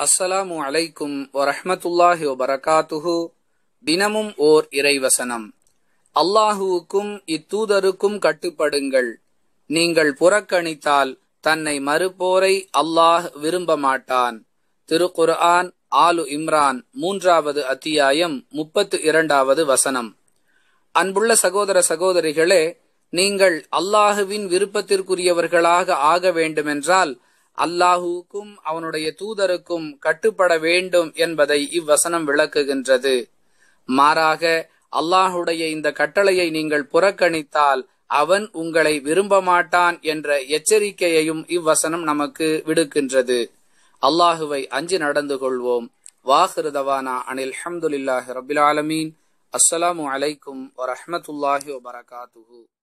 அஸ்ஸலாமு அலைக்கும் வரஹ்மத்துல்லாஹி வபரகாத்துஹு தினமும் ஓர் இறைவசனம் அல்லாஹுவுக்கும் இத்தூதருக்கும் கட்டுப்படுங்கள் நீங்கள் புறக்கணித்தால் தன்னை மறுப்போரை அல்லாஹ் விரும்ப மாட்டான் திருக்குர்ஆன் ஆலு இம்ரான் மூன்றாவது அத்தியாயம் முப்பத்து இரண்டாவது வசனம் அன்புள்ள சகோதர சகோதரிகளே நீங்கள் அல்லாஹுவின் விருப்பத்திற்குரியவர்களாக ஆக வேண்டுமென்றால் அல்லாஹுவுக்கும் அவனுடைய தூதருக்கும் கட்டுப்பட வேண்டும் என்பதை இவ்வசனம் விளக்குகின்றது மாறாக அல்லாஹுடைய இந்த கட்டளையை நீங்கள் புறக்கணித்தால் அவன் உங்களை விரும்ப மாட்டான் என்ற எச்சரிக்கையையும் இவ்வசனம் நமக்கு விடுக்கின்றது அல்லாஹுவை அஞ்சு நடந்து கொள்வோம் வாஹிருதவானா அனில் அஹமதுல்லாஹி ரபில் ஆலமீன் அஸ்ஸலாமு அலைக்கும் வரஹமத்துல்லாஹி வபரகாத்துஹு